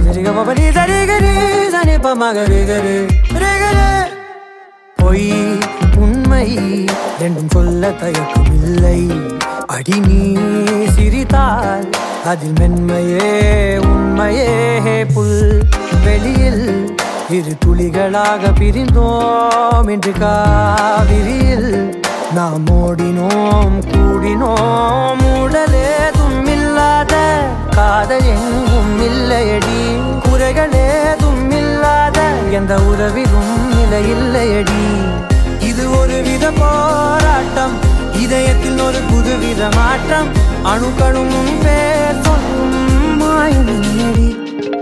சரிக பபடி சரிகரி சனிப்ப மகரிகரு ரிகரு பொய் உண்மை ரெண்டும் சொல்ல தயக்கம் இல்லை அடி நீ சிரித்தால் அதில் மென்மையே உண்மையே புல் வெளியில் இரு துளிகளாக பிரிந்தோம் என்று காவிரியில் நாம் ஓடினோம் கூடினோம் உடலேதும் இல்லாத காதல் எங்கும் இல்லையடி குறைகளேதும் இல்லாத எந்த உறவிலும் நிலை இல்லையடி இது ஒரு வித போராட்டம் இதயத்தில் ஒரு புதுவித மாற்றம் அணுக்களும் உன் பேர் சொல்லும் மாயும்